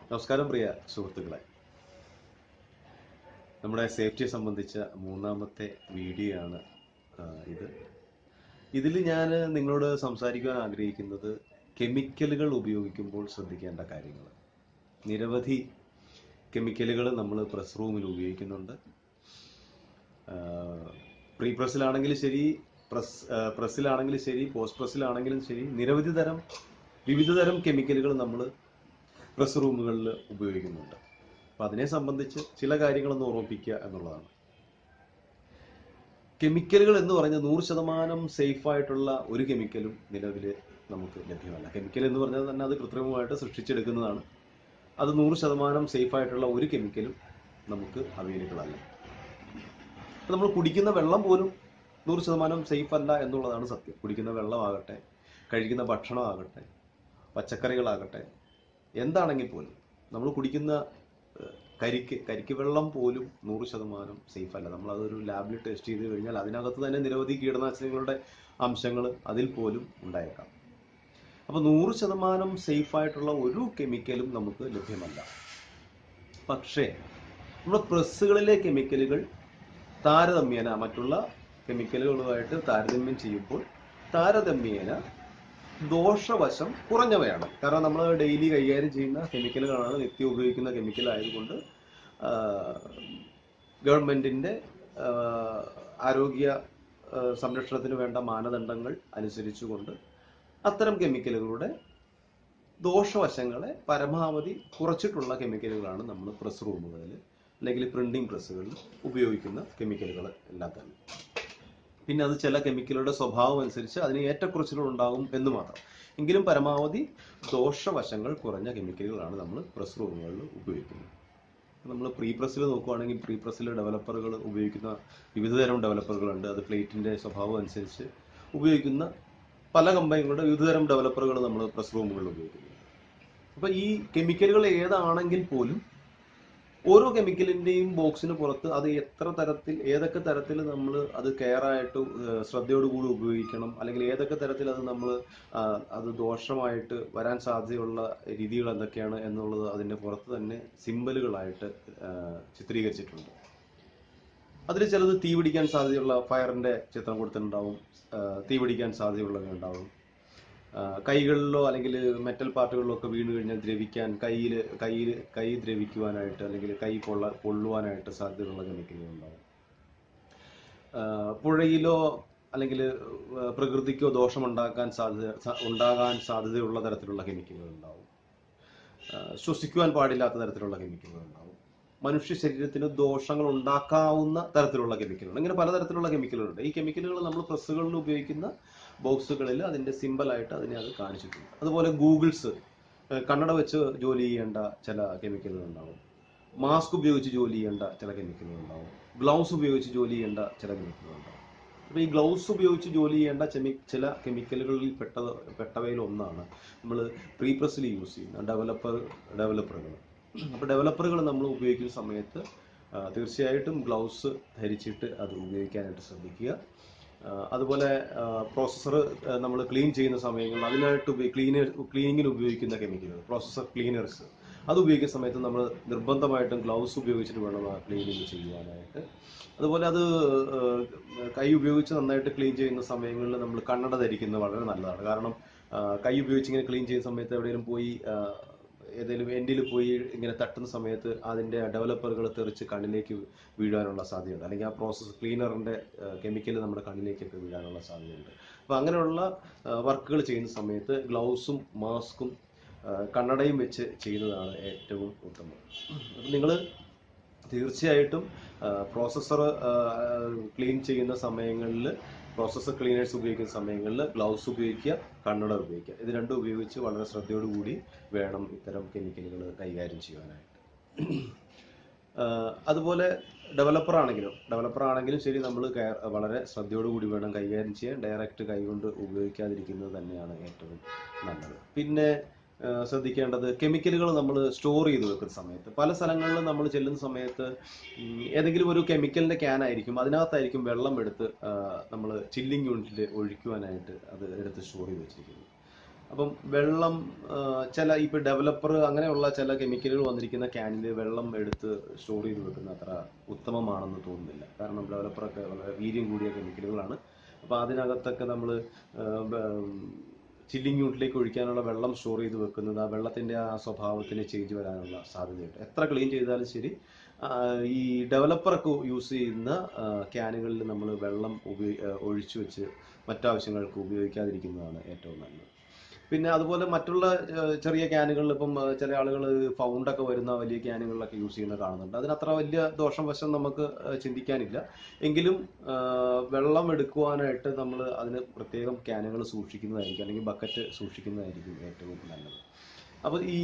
നമസ്കാരം പ്രിയ സുഹൃത്തുക്കളെ നമ്മുടെ സേഫ്റ്റിയെ സംബന്ധിച്ച മൂന്നാമത്തെ വീഡിയോ ആണ് ആ, ഇത് ഇതിൽ ഞാൻ നിങ്ങളോട് സംസാരിക്കാൻ ആഗ്രഹിക്കുന്നത് കെമിക്കലുകൾ ഉപയോഗിക്കുമ്പോൾ ശ്രദ്ധിക്കേണ്ട കാര്യങ്ങൾ നിരവധി കെമിക്കലുകൾ നമ്മൾ പ്രസ് റൂമിൽ ഉപയോഗിക്കുന്നുണ്ട് പ്രീ പ്രസ്സിലാണെങ്കിലും ശരി പ്രസ് പ്രസ്സിലാണെങ്കിലും ശരി പോസ്റ്റ് പ്രസ്സിലാണെങ്കിലും ശരി നിരവധി തരം വിവിധ തരം കെമിക്കലുകൾ നമ്മൾ പ്രസ് റൂമുകളിൽ ഉപയോഗിക്കുന്നുണ്ട് അപ്പം അതിനെ സംബന്ധിച്ച് ചില കാര്യങ്ങളൊന്ന് ഓർമ്മിപ്പിക്കുക എന്നുള്ളതാണ് കെമിക്കലുകൾ എന്ന് പറഞ്ഞാൽ നൂറ് ശതമാനം സേഫ് ആയിട്ടുള്ള ഒരു കെമിക്കലും നിലവിൽ നമുക്ക് ലഭ്യമല്ല കെമിക്കൽ എന്ന് പറഞ്ഞാൽ തന്നെ അത് കൃത്രിമമായിട്ട് സൃഷ്ടിച്ചെടുക്കുന്നതാണ് അത് നൂറ് ശതമാനം സേഫ് ആയിട്ടുള്ള ഒരു കെമിക്കലും നമുക്ക് അവൈലബിൾ അല്ല അപ്പൊ നമ്മൾ കുടിക്കുന്ന വെള്ളം പോലും നൂറ് ശതമാനം സേഫ് അല്ല എന്നുള്ളതാണ് സത്യം കുടിക്കുന്ന വെള്ളമാകട്ടെ കഴിക്കുന്ന ഭക്ഷണമാകട്ടെ പച്ചക്കറികളാകട്ടെ എന്താണെങ്കിൽ പോലും നമ്മൾ കുടിക്കുന്ന ഏഹ്, കരിക്ക് കരിക്ക് വെള്ളം പോലും നൂറ് ശതമാനം സേഫ് അല്ല നമ്മൾ അതൊരു ലാബിൽ ടെസ്റ്റ് ചെയ്ത് കഴിഞ്ഞാൽ അതിനകത്ത് തന്നെ നിരവധി കീടനാശിനികളുടെ അംശങ്ങൾ അതിൽ പോലും ഉണ്ടായേക്കാം അപ്പോൾ നൂറ് ശതമാനം സേഫ് ആയിട്ടുള്ള ഒരു കെമിക്കലും നമുക്ക് ലഭ്യമല്ല പക്ഷേ നമ്മുടെ പ്രസ്സുകളിലെ കെമിക്കലുകൾ താരതമ്യേന മറ്റുള്ള കെമിക്കലുകളുമായിട്ട് താരതമ്യം ചെയ്യുമ്പോൾ താരതമ്യേന ദോഷവശം കുറഞ്ഞവയാണ് കാരണം നമ്മൾ ഡെയിലി കൈകാര്യം ചെയ്യുന്ന കെമിക്കലുകളാണ് നിത്യം ഉപയോഗിക്കുന്ന കെമിക്കൽ ആയതുകൊണ്ട് ആ, ഗവൺമെന്റിന്റെ ആ, ആരോഗ്യ ആ, സംരക്ഷണത്തിന് വേണ്ട മാനദണ്ഡങ്ങൾ അനുസരിച്ചുകൊണ്ട് അത്തരം കെമിക്കലുകളുടെ ദോഷവശങ്ങളെ പരമാവധി കുറച്ചിട്ടുള്ള കെമിക്കലുകളാണ് നമ്മൾ പ്രസ് റൂമുകളിൽ അല്ലെങ്കിൽ പ്രിന്റിംഗ് പ്രസ്സുകളിൽ ഉപയോഗിക്കുന്ന കെമിക്കലുകൾ എല്ലാം തന്നെ പിന്നെ അത് ചില കെമിക്കലുകളുടെ സ്വഭാവം അനുസരിച്ച് അതിന് ഏറ്റക്കുറച്ചിലുകൾ ഉണ്ടാകും എന്ന് മാത്രം എങ്കിലും പരമാവധി ദോഷവശങ്ങൾ കുറഞ്ഞ കെമിക്കലുകളാണ് നമ്മൾ പ്രസ് റൂമുകളിൽ ഉപയോഗിക്കുന്നത് നമ്മൾ പ്രീ പ്രസ്സിൽ നോക്കുവാണെങ്കിൽ പ്രീ പ്രസ്സിൽ ഡെവലപ്പറുകൾ ഉപയോഗിക്കുന്ന വിവിധ തരം ഡെവലപ്പറുകളുണ്ട് അത് പ്ലേറ്റിന്റെ സ്വഭാവം അനുസരിച്ച് ഉപയോഗിക്കുന്ന പല കമ്പനികളുടെ വിവിധ തരം ഡെവലപ്പറുകൾ നമ്മൾ പ്രസ് റൂമുകളിൽ ഉപയോഗിക്കുന്നു അപ്പൊ ഈ കെമിക്കലുകൾ ഏതാണെങ്കിൽ പോലും ഓരോ കെമിക്കലിന്റെയും ബോക്സിന് പുറത്ത് അത് എത്ര തരത്തിൽ ഏതൊക്കെ തരത്തിൽ നമ്മൾ അത് കെയർ ആയിട്ട് ഏഹ് ശ്രദ്ധയോടുകൂടി ഉപയോഗിക്കണം അല്ലെങ്കിൽ ഏതൊക്കെ തരത്തിൽ അത് നമ്മൾ അത് ദോഷമായിട്ട് വരാൻ സാധ്യതയുള്ള രീതികൾ എന്തൊക്കെയാണ് എന്നുള്ളത് അതിന്റെ പുറത്ത് തന്നെ സിമ്പലുകളായിട്ട് ചിത്രീകരിച്ചിട്ടുണ്ട് അതിൽ ചിലത് തീ പിടിക്കാൻ സാധ്യതയുള്ള ഫയറിന്റെ ചിത്രം കൊടുത്തിട്ടുണ്ടാവും ആ, തീ പിടിക്കാൻ സാധ്യതയുള്ളവ ഉണ്ടാവും ആ, കൈകളിലോ അല്ലെങ്കിൽ മെറ്റൽ പാർട്ടുകളിലോ ഒക്കെ വീണ് കഴിഞ്ഞാൽ ദ്രവിക്കാൻ കയ്യിൽ കയ്യിൽ കൈ ദ്രവിക്കുവാനായിട്ട് അല്ലെങ്കിൽ കൈ പൊള്ള പൊള്ളുവാനായിട്ട് സാധ്യതയുള്ള കെമിക്കലുകൾ ഉണ്ടാവും ആ, പുഴയിലോ അല്ലെങ്കിൽ പ്രകൃതിക്കോ ദോഷമുണ്ടാക്കാൻ സാധ്യത സ- ഉണ്ടാകാൻ സാധ്യതയുള്ള തരത്തിലുള്ള കെമിക്കലുകൾ ഉണ്ടാവും ആ, ശ്വസിക്കുവാൻ പാടില്ലാത്ത തരത്തിലുള്ള കെമിക്കലുകൾ ഉണ്ടാവും മനുഷ്യ ശരീരത്തിന് ദോഷങ്ങൾ ഉണ്ടാക്കാവുന്ന തരത്തിലുള്ള കെമിക്കലുകൾ ഇങ്ങനെ പലതരത്തിലുള്ള കെമിക്കലുകളുണ്ട് ഈ കെമിക്കലുകൾ നമ്മൾ പ്രസ്സുകളിൽ ഉപയോഗിക്കുന്ന ബോക്സുകളിൽ അതിന്റെ സിമ്പലായിട്ട് അതിനെ അത് കാണിച്ചിട്ടുണ്ട് അതുപോലെ ഗൂഗിൾസ് ഏഹ് കണ്ണട വെച്ച് ജോലി ചെയ്യേണ്ട ചില കെമിക്കലുകൾ ഉണ്ടാവും മാസ്ക് ഉപയോഗിച്ച് ജോലി ചെയ്യേണ്ട ചില കെമിക്കലുകൾ ഉണ്ടാവും ഗ്ലൗസ് ഉപയോഗിച്ച് ജോലി ചെയ്യേണ്ട ചില കെമിക്കലുകൾ ഉണ്ടാവും അപ്പോൾ ഈ ഗ്ലൗസ് ഉപയോഗിച്ച് ജോലി ചെയ്യേണ്ട ചെമി ചില കെമിക്കലുകളിൽ പെട്ടത് പെട്ടവയിൽ ഒന്നാണ് നമ്മൾ പ്രീ പ്രസ്സിൽ യൂസ് ചെയ്യുന്ന ഡെവലപ്പർ ഡെവലപ്പറുകൾ അപ്പോൾ ഡെവലപ്പറുകൾ നമ്മൾ ഉപയോഗിക്കുന്ന സമയത്ത് ആ, തീർച്ചയായിട്ടും ഗ്ലൗസ് ധരിച്ചിട്ട് അത് ഉപയോഗിക്കാനായിട്ട് ശ്രദ്ധിക്കുക ആ, അതുപോലെ പ്രോസസ്സർ നമ്മൾ ക്ലീൻ ചെയ്യുന്ന സമയങ്ങളിൽ അതിനായിട്ട് ക്ലീനർ ക്ലീനിങ്ങിന് ഉപയോഗിക്കുന്ന കെമിക്കലുകൾ പ്രോസസ്സർ ക്ലീനേഴ്സ് അത് ഉപയോഗിക്കുന്ന സമയത്ത് നമ്മൾ നിർബന്ധമായിട്ടും ഗ്ലൗസ് ഉപയോഗിച്ചിട്ട് വേണം ആ ക്ലീനിങ് ചെയ്യുവാനായിട്ട് അതുപോലെ അത് ആ, കൈ ഉപയോഗിച്ച് നന്നായിട്ട് ക്ലീൻ ചെയ്യുന്ന സമയങ്ങളിൽ നമ്മൾ കണ്ണട ധരിക്കുന്നത് വളരെ നല്ലതാണ് കാരണം ആ, കൈ ഉപയോഗിച്ച് ഇങ്ങനെ ക്ലീൻ ചെയ്യുന്ന സമയത്ത് എവിടെയെങ്കിലും പോയി ആ, ഏതെങ്കിലും എൻഡിൽ പോയി ഇങ്ങനെ തട്ടുന്ന സമയത്ത് അതിന്റെ ഡെവലപ്പറുകൾ തെറിച്ച് കണ്ണിലേക്ക് വീഴാനുള്ള സാധ്യതയുണ്ട് അല്ലെങ്കിൽ ആ പ്രോസസ്സ് ക്ലീനറിന്റെ കെമിക്കൽ നമ്മുടെ കണ്ണിലേക്കൊക്കെ വീഴാനുള്ള സാധ്യതയുണ്ട് അപ്പൊ അങ്ങനെയുള്ള വർക്കുകൾ ചെയ്യുന്ന സമയത്ത് ഗ്ലൗസും മാസ്കും കണ്ണടയും വെച്ച് ചെയ്യുന്നതാണ് ഏറ്റവും ഉത്തമം അപ്പം നിങ്ങൾ തീർച്ചയായിട്ടും പ്രോസസ്സർ ക്ലീൻ ചെയ്യുന്ന സമയങ്ങളിൽ പ്രോസസ്സർ ക്ലീനേഴ്സ് ഉപയോഗിക്കുന്ന സമയങ്ങളിൽ ഗ്ലൗസ് ഉപയോഗിക്കുക കണ്ണട ഉപയോഗിക്കുക ഇത് രണ്ടും ഉപയോഗിച്ച് വളരെ ശ്രദ്ധയോടുകൂടി വേണം ഇത്തരം കെമിക്കലുകൾ കൈകാര്യം ചെയ്യുവാനായിട്ട് ആഹ് അതുപോലെ ഡെവലപ്പർ ആണെങ്കിലും ഡെവലപ്പർ ആണെങ്കിലും ശരി നമ്മൾ വളരെ ശ്രദ്ധയോടുകൂടി വേണം കൈകാര്യം ചെയ്യാൻ ഡയറക്റ്റ് കൈകൊണ്ട് ഉപയോഗിക്കാതിരിക്കുന്നത് തന്നെയാണ് ഏറ്റവും നല്ലത് പിന്നെ ആഹ് ശ്രദ്ധിക്കേണ്ടത് കെമിക്കലുകൾ നമ്മൾ സ്റ്റോർ ചെയ്ത് വെക്കുന്ന സമയത്ത് പല സ്ഥലങ്ങളിലും നമ്മൾ ചെല്ലുന്ന സമയത്ത് ഉം, ഏതെങ്കിലും ഒരു കെമിക്കലിന്റെ ക്യാൻ ആയിരിക്കും അതിനകത്തായിരിക്കും വെള്ളം എടുത്ത് നമ്മൾ ചില്ലിംഗ് യൂണിറ്റിൽ ഒഴിക്കുവാനായിട്ട് അത് എടുത്ത് സ്റ്റോർ ചെയ്ത് വെച്ചിരിക്കുന്നത് അപ്പം വെള്ളം ആ, ചില ഇപ്പൊ ഡെവലപ്പർ അങ്ങനെയുള്ള ചില കെമിക്കലുകൾ വന്നിരിക്കുന്ന ക്യാനിൽ വെള്ളം എടുത്ത് സ്റ്റോർ ചെയ്ത് വെക്കുന്ന അത്ര ഉത്തമമാണെന്ന് തോന്നുന്നില്ല കാരണം ഡെവലപ്പറൊക്കെ വളരെ വീര്യം കൂടിയ കെമിക്കലുകളാണ് അപ്പൊ അതിനകത്തൊക്കെ നമ്മൾ ചില്ലിങ് യൂണിറ്റിലേക്ക് ഒഴിക്കാനുള്ള വെള്ളം സ്റ്റോർ ചെയ്ത് വെക്കുന്നത് ആ വെള്ളത്തിന്റെ ആ സ്വഭാവത്തിന് ചേഞ്ച് വരാനുള്ള സാധ്യതയുണ്ട് എത്ര ക്ലീൻ ചെയ്താലും ശരി ആ, ഈ ഡെവലപ്പറൊക്കെ യൂസ് ചെയ്യുന്ന ക്യാനുകളിൽ നമ്മൾ വെള്ളം ഉപയോഗി ആ, ഒഴിച്ചു വെച്ച് മറ്റാവശ്യങ്ങൾക്ക് ഉപയോഗിക്കാതിരിക്കുന്നതാണ് ഏറ്റവും നല്ലത് പിന്നെ അതുപോലെ മറ്റുള്ള ആ, ചെറിയ ക്യാനുകളിൽ ഇപ്പം ആ, ചില ആളുകൾ ഫൗണ്ടൊക്കെ വരുന്ന വലിയ ക്യാനുകളിലൊക്കെ യൂസ് ചെയ്യുന്നത് കാണുന്നുണ്ട് അതിനത്ര വലിയ ദോഷം വശം നമുക്ക് ആ, ചിന്തിക്കാനില്ല എങ്കിലും ആ, വെള്ളം എടുക്കുവാനായിട്ട് നമ്മൾ അതിന് പ്രത്യേകം ക്യാനുകൾ സൂക്ഷിക്കുന്നതായിരിക്കും അല്ലെങ്കിൽ ബക്കറ്റ് സൂക്ഷിക്കുന്നതായിരിക്കും ഏറ്റവും നല്ലത് അപ്പോൾ ഈ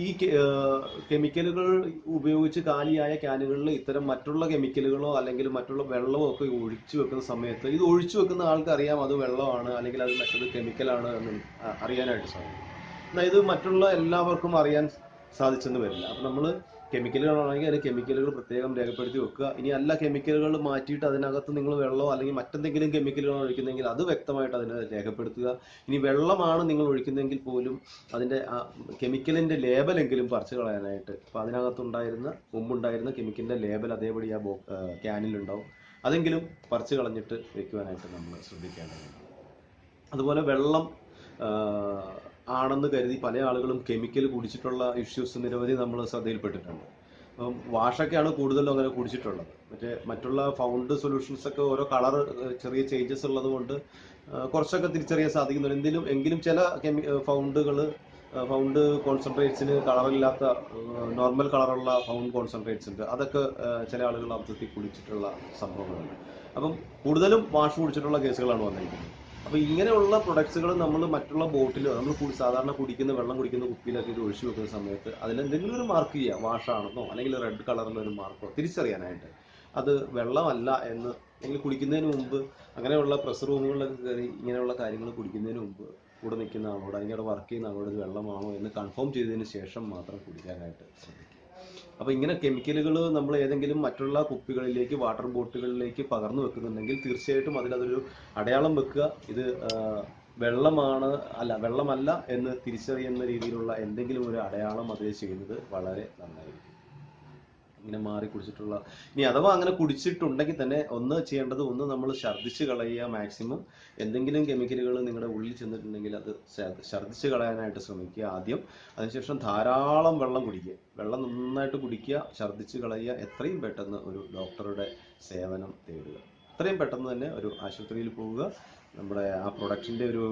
കെമിക്കലുകൾ ഉപയോഗിച്ച് കാലിയായ ക്യാനുകളിൽ ഇത്തരം മറ്റുള്ള കെമിക്കലുകളോ അല്ലെങ്കിൽ മറ്റുള്ള വെള്ളമോ ഒക്കെ ഒഴിച്ചു വെക്കുന്ന സമയത്ത് ഇത് ഒഴിച്ചു വെക്കുന്ന ആൾക്ക് അറിയാം അത് വെള്ളമാണ് അല്ലെങ്കിൽ അത് മറ്റത് കെമിക്കലാണ് എന്ന് അ- അറിയാനായിട്ട് സാധിക്കും എന്നാൽ ഇത് മറ്റുള്ള എല്ലാവർക്കും അറിയാൻ സാധിച്ചെന്ന് വരില്ല അപ്പം നമ്മൾ കെമിക്കലുകളാണെങ്കിൽ അതിന് കെമിക്കലുകൾ പ്രത്യേകം രേഖപ്പെടുത്തി വെക്കുക ഇനി അല്ല കെമിക്കലുകൾ മാറ്റിയിട്ട് അതിനകത്ത് നിങ്ങൾ വെള്ളമോ അല്ലെങ്കിൽ മറ്റെന്തെങ്കിലും കെമിക്കലുകൾ ഒഴിക്കുന്നെങ്കിൽ അത് വ്യക്തമായിട്ട് അതിനെ രേഖപ്പെടുത്തുക ഇനി വെള്ളമാണ് നിങ്ങൾ ഒഴിക്കുന്നെങ്കിൽ പോലും അതിന്റെ ആ കെമിക്കലിന്റെ ലേബലെങ്കിലും പറിച്ചു കളയാനായിട്ട് അപ്പൊ അതിനകത്തുണ്ടായിരുന്ന മുമ്പുണ്ടായിരുന്ന കെമിക്കലിന്റെ ലേബൽ അതേപടി ആ ബോ ക്യാനിൽ ഉണ്ടാവും അതെങ്കിലും പറിച്ചു കളഞ്ഞിട്ട് വെക്കുവാനായിട്ട് നമ്മൾ ശ്രദ്ധിക്കേണ്ടതുണ്ട് അതുപോലെ വെള്ളം ആ, ആണെന്ന് കരുതി പല ആളുകളും കെമിക്കൽ കുടിച്ചിട്ടുള്ള ഇഷ്യൂസ് നിരവധി നമ്മൾ ശ്രദ്ധയിൽപ്പെട്ടിട്ടുണ്ട് അപ്പം വാഷൊക്കെയാണ് കൂടുതലും അങ്ങനെ കുടിച്ചിട്ടുള്ളത് മറ്റേ മറ്റുള്ള ഫൗണ്ട് സൊല്യൂഷൻസ് ഒക്കെ ഓരോ കളർ ചെറിയ ചേഞ്ചസ് ഉള്ളത് കൊണ്ട് ആ, കുറച്ചൊക്കെ തിരിച്ചറിയാൻ സാധിക്കുന്നുണ്ട് എന്തെങ്കിലും എങ്കിലും ചില കെമി ഫൗണ്ടുകൾ ഫൗണ്ട് കോൺസെൻട്രേറ്റ്സിന് കളറില്ലാത്ത നോർമൽ കളറുള്ള ഫൗണ്ട് കോൺസെൻട്രേറ്റ്സ് ഉണ്ട് അതൊക്കെ ആ, ചില ആളുകൾ അബദ്ധത്തിൽ കുടിച്ചിട്ടുള്ള സംഭവങ്ങളുണ്ട് അപ്പം കൂടുതലും വാഷ് കുടിച്ചിട്ടുള്ള കേസുകളാണ് വന്നിരിക്കുന്നത് അപ്പൊ ഇങ്ങനെയുള്ള പ്രൊഡക്ട്സുകൾ നമ്മൾ മറ്റുള്ള ബോട്ടിലോ നമ്മൾ കു- സാധാരണ കുടിക്കുന്ന വെള്ളം കുടിക്കുന്ന കുപ്പിയിലൊക്കെ ഇത് ഒഴിച്ചു വെക്കുന്ന സമയത്ത് അതിൽ എന്തെങ്കിലും ഒരു മാർക്ക് ചെയ്യുക വാഷാണെന്നോ അല്ലെങ്കിൽ റെഡ് കളറിൽ ഒരു മാർക്കോ തിരിച്ചറിയാനായിട്ട് അത് വെള്ളമല്ല എന്ന് അല്ലെങ്കിൽ കുടിക്കുന്നതിന് മുമ്പ് അങ്ങനെയുള്ള പ്രസ് റൂമുകളിലൊക്കെ കയറി ഇങ്ങനെയുള്ള കാര്യങ്ങൾ കുടിക്കുന്നതിന് മുമ്പ് കൂടെ നിൽക്കുന്ന ആളോട് അല്ലെങ്കിൽ അവിടെ വർക്ക് ചെയ്യുന്ന ആളോട് ഇത് വെള്ളമാണോ എന്ന് കൺഫേം ചെയ്തതിന് ശേഷം മാത്രം കുടിക്കാനായിട്ട് ശ്രദ്ധിക്കുക അപ്പൊ ഇങ്ങനെ കെമിക്കലുകൾ നമ്മൾ ഏതെങ്കിലും മറ്റുള്ള കുപ്പികളിലേക്ക് വാട്ടർ ബോട്ടുകളിലേക്ക് പകർന്നു വെക്കുന്നുണ്ടെങ്കിൽ തീർച്ചയായിട്ടും അതിൽ അതൊരു അടയാളം വെക്കുക ഇത് ആ, വെള്ളമാണ് അല്ല വെള്ളമല്ല എന്ന് തിരിച്ചറിയുന്ന രീതിയിലുള്ള എന്തെങ്കിലും ഒരു അടയാളം അതിൽ ചെയ്യുന്നത് വളരെ നന്നായിരിക്കും ഇങ്ങനെ മാറി കുടിച്ചിട്ടുള്ള ഇനി അഥവാ അങ്ങനെ കുടിച്ചിട്ടുണ്ടെങ്കിൽ തന്നെ ഒന്ന് ചെയ്യേണ്ടത് ഒന്ന് നമ്മൾ ഛർദ്ദിച്ച് കളയുക മാക്സിമം എന്തെങ്കിലും കെമിക്കലുകൾ നിങ്ങളുടെ ഉള്ളിൽ ചെന്നിട്ടുണ്ടെങ്കിൽ അത് ഛ- ഛർദ്ദിച്ച് കളയാനായിട്ട് ശ്രമിക്കുക ആദ്യം അതിനുശേഷം ധാരാളം വെള്ളം കുടിക്കുക വെള്ളം നന്നായിട്ട് കുടിക്കുക ഛർദ്ദിച്ച് കളയുക എത്രയും പെട്ടെന്ന് ഒരു ഡോക്ടറുടെ സേവനം തേടുക എത്രയും പെട്ടെന്ന് തന്നെ ഒരു ആശുപത്രിയിൽ പോവുക നമ്മുടെ ആ പ്രൊഡക്റ്റിന്റെ ഒരു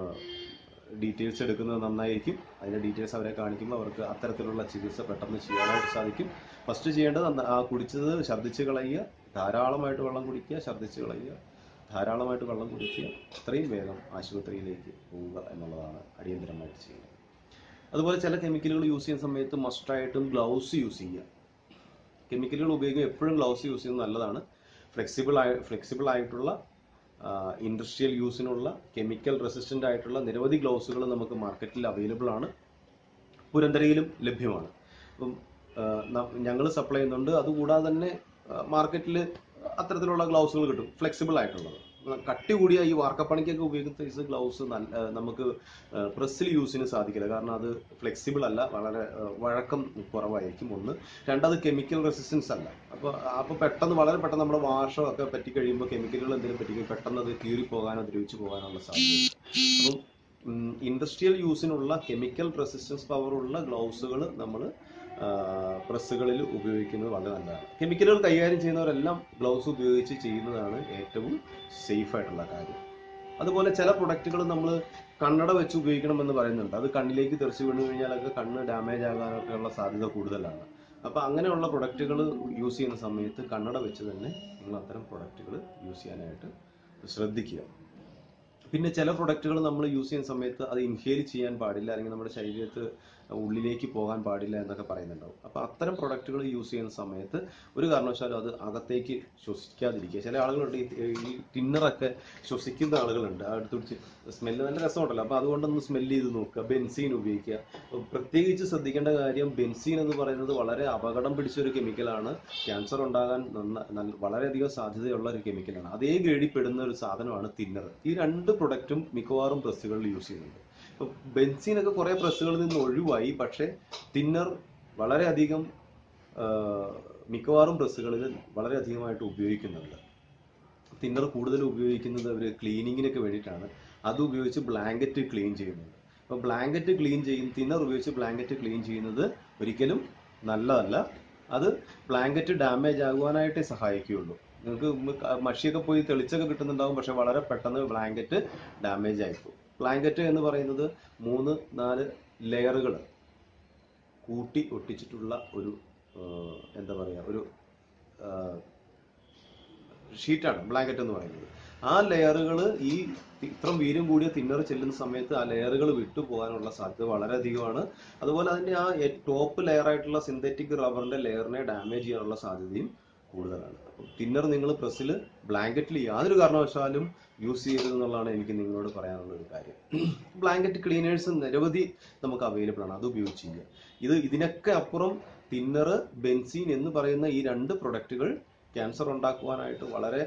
ഡീറ്റെയിൽസ് എടുക്കുന്നത് നന്നായിരിക്കും അതിന്റെ ഡീറ്റെയിൽസ് അവരെ കാണിക്കുമ്പോൾ അവർക്ക് അത്തരത്തിലുള്ള ചികിത്സ പെട്ടെന്ന് ചെയ്യാനായിട്ട് സാധിക്കും ഫസ്റ്റ് ചെയ്യേണ്ടത് അന്ന് ആ കുടിച്ചത് ഛർദ്ദിച്ച് കളയുക ധാരാളമായിട്ട് വെള്ളം കുടിക്കുക ഛർദ്ദിച്ച് കളയുക ധാരാളമായിട്ട് വെള്ളം കുടിക്കുക എത്രയും വേഗം ആശുപത്രിയിലേക്ക് പോവുക എന്നുള്ളതാണ് അടിയന്തരമായിട്ട് ചെയ്യുന്നത് അതുപോലെ ചില കെമിക്കലുകൾ യൂസ് ചെയ്യുന്ന സമയത്ത് മസ്റ്റായിട്ടും ഗ്ലൗസ് യൂസ് ചെയ്യുക കെമിക്കലുകൾ ഉപയോഗിക്കുമ്പോൾ എപ്പോഴും ഗ്ലൗസ് യൂസ് ചെയ്യുന്നത് നല്ലതാണ് ഫ്ലെക്സിബിൾ ആയി ഫ്ലെക്സിബിൾ ആയിട്ടുള്ള ഇൻഡസ്ട്രിയൽ യൂസിനുള്ള കെമിക്കൽ റെസിസ്റ്റന്റ് ആയിട്ടുള്ള നിരവധി ഗ്ലൗസുകൾ നമുക്ക് മാർക്കറ്റിൽ അവൈലബിൾ ആണ് പുരന്തരയിലും ലഭ്യമാണ് അപ്പം ഞങ്ങൾ സപ്ലൈ ചെയ്യുന്നുണ്ട് അതുകൂടാതെ തന്നെ മാർക്കറ്റിൽ അത്തരത്തിലുള്ള ഗ്ലൗസുകൾ കിട്ടും ഫ്ലെക്സിബിൾ ആയിട്ടുള്ളത് കട്ടി കൂടിയ ഈ വാർക്കപ്പണിക്കൊക്കെ ഉപയോഗിക്കുന്ന സൈസ് ഗ്ലൗസ് നല്ല ആ, നമുക്ക് പ്രസ്സിൽ യൂസിന് സാധിക്കില്ല കാരണം അത് ഫ്ലെക്സിബിൾ അല്ല വളരെ ആ, വഴക്കം കുറവായിരിക്കും ഒന്ന് രണ്ടത് കെമിക്കൽ റെസിസ്റ്റൻസ് അല്ല അപ്പോൾ അപ്പോൾ പെട്ടെന്ന് വളരെ പെട്ടെന്ന് നമ്മുടെ വാഷോ ഒക്കെ പറ്റി കഴിയുമ്പോൾ കെമിക്കലുകൾ എന്തെങ്കിലും പറ്റി പെട്ടെന്ന് അത് കീറിപ്പോകാനോ ദ്രവിച്ചു പോകാനുള്ള സാധ്യത അപ്പം ഇൻഡസ്ട്രിയൽ യൂസിനുള്ള കെമിക്കൽ റെസിസ്റ്റൻസ് പവറുള്ള ഗ്ലൗസുകൾ നമ്മൾ പ്രസ്സുകളിൽ ഉപയോഗിക്കുന്നത് വളരെ നല്ലതാണ് കെമിക്കലുകൾ കൈകാര്യം ചെയ്യുന്നവരെല്ലാം ഗ്ലൗസ് ഉപയോഗിച്ച് ചെയ്യുന്നതാണ് ഏറ്റവും സേഫ് ആയിട്ടുള്ള കാര്യം അതുപോലെ ചില പ്രൊഡക്റ്റുകൾ നമ്മൾ കണ്ണട വെച്ച് ഉപയോഗിക്കണമെന്ന് പറയുന്നുണ്ട് അത് കണ്ണിലേക്ക് തെറിച്ച് വീണ് കഴിഞ്ഞാലൊക്കെ കണ്ണ് ഡാമേജ് ആകാനൊക്കെ ഉള്ള സാധ്യത കൂടുതലാണ് അപ്പൊ അങ്ങനെയുള്ള പ്രൊഡക്റ്റുകൾ യൂസ് ചെയ്യുന്ന സമയത്ത് കണ്ണട വെച്ച് തന്നെ നിങ്ങൾ അത്തരം പ്രൊഡക്റ്റുകൾ യൂസ് ചെയ്യാനായിട്ട് ശ്രദ്ധിക്കുക പിന്നെ ചില പ്രൊഡക്റ്റുകൾ നമ്മൾ യൂസ് ചെയ്യുന്ന സമയത്ത് അത് ഇൻഹേൽ ചെയ്യാൻ പാടില്ല അല്ലെങ്കിൽ നമ്മുടെ ശരീരത്ത് ഉള്ളിലേക്ക് പോകാൻ പാടില്ല എന്നൊക്കെ പറയുന്നുണ്ടാവും അപ്പോൾ അത്തരം പ്രൊഡക്റ്റുകൾ യൂസ് ചെയ്യുന്ന സമയത്ത് ഒരു കാരണവശാലും അത് അകത്തേക്ക് ശ്വസിക്കാതിരിക്കുക ചില ആളുകളുണ്ട് ഈ- ഈ ടിന്നറൊക്കെ ശ്വസിക്കുന്ന ആളുകളുണ്ട് അടുത്ത് പിടിച്ച് സ്മെല്ല് നല്ല രസമുണ്ടല്ലോ അപ്പോൾ അതുകൊണ്ടൊന്ന് സ്മെല്ല് ചെയ്ത് നോക്കുക ബെൻസീൻ ഉപയോഗിക്കുക അപ്പോൾ പ്രത്യേകിച്ച് ശ്രദ്ധിക്കേണ്ട കാര്യം ബെൻസീൻ എന്ന് പറയുന്നത് വളരെ അപകടം പിടിച്ച ഒരു കെമിക്കലാണ് ക്യാൻസർ ഉണ്ടാകാൻ നന്ന- നല്ല വളരെയധികം സാധ്യതയുള്ള ഒരു കെമിക്കലാണ് അതേ ഗ്രേഡിൽ പെടുന്ന ഒരു സാധനമാണ് തിന്നർ ഈ രണ്ട് പ്രൊഡക്റ്റും മിക്കവാറും പ്രസ്സുകളിൽ യൂസ് ചെയ്യുന്നുണ്ട് ഇപ്പൊ ബെൻസീനൊക്കെ കുറെ പ്രസ്സുകളിൽ നിന്ന് ഒഴിവായി പക്ഷെ തിന്നർ വളരെയധികം ആ, മിക്കവാറും പ്രസ്സുകളിൽ വളരെയധികമായിട്ട് ഉപയോഗിക്കുന്നുണ്ട് തിന്നർ കൂടുതൽ ഉപയോഗിക്കുന്നത് അവർ ക്ലീനിങ്ങിനൊക്കെ വേണ്ടിയിട്ടാണ് അത് ഉപയോഗിച്ച് ബ്ലാങ്കറ്റ് ക്ലീൻ ചെയ്യുന്നുണ്ട് അപ്പോൾ ബ്ലാങ്കറ്റ് ക്ലീൻ ചെയ്യും തിന്നർ ഉപയോഗിച്ച് ബ്ലാങ്കറ്റ് ക്ലീൻ ചെയ്യുന്നത് ഒരിക്കലും നല്ലതല്ല അത് ബ്ലാങ്കറ്റ് ഡാമേജ് ആകുവാനായിട്ടേ സഹായിക്കുകയുള്ളൂ നിങ്ങൾക്ക് ഉം ക- മഷിയൊക്കെ പോയി തെളിച്ചൊക്കെ കിട്ടുന്നുണ്ടാവും പക്ഷെ വളരെ പെട്ടെന്ന് ബ്ലാങ്കറ്റ് ഡാമേജ് ആയിപ്പോകും ബ്ലാങ്കറ്റ് എന്ന് പറയുന്നത് മൂന്ന് നാല് ലെയറുകൾ കൂട്ടി ഒട്ടിച്ചിട്ടുള്ള ഒരു ആ, എന്താ പറയുക ഒരു ആ, ഷീറ്റാണ് ബ്ലാങ്കറ്റ് എന്ന് പറയുന്നത് ആ ലെയറുകൾ ഈ ഇത്രയും വീര്യം കൂടിയ തിന്നർ ചെല്ലുന്ന സമയത്ത് ആ ലെയറുകൾ വിട്ടു പോകാനുള്ള സാധ്യത വളരെയധികമാണ് അതുപോലെ അതിന്റെ ആ ടോപ്പ് ലെയർ ആയിട്ടുള്ള സിന്തറ്റിക് റബ്ബറിന്റെ ലെയറിനെ ഡാമേജ് ചെയ്യാനുള്ള സാധ്യതയും കൂടുതലാണ് അപ്പം തിന്നർ നിങ്ങൾ പ്രസ്സിൽ ബ്ലാങ്കറ്റിൽ യാതൊരു കാരണവശാലും യൂസ് ചെയ്യരുത് എന്നുള്ളതാണ് എനിക്ക് നിങ്ങളോട് പറയാനുള്ള ഒരു കാര്യം ബ്ലാങ്കറ്റ് ക്ലീനേഴ്സ് നിരവധി നമുക്ക് അവൈലബിൾ ആണ് അത് ഉപയോഗിച്ച് ചെയ്യുക ഇത് ഇതിനൊക്കെ അപ്പുറം തിന്നർ ബെൻസീൻ എന്ന് പറയുന്ന ഈ രണ്ട് പ്രൊഡക്റ്റുകൾ ക്യാൻസർ ഉണ്ടാക്കുവാനായിട്ട് വളരെ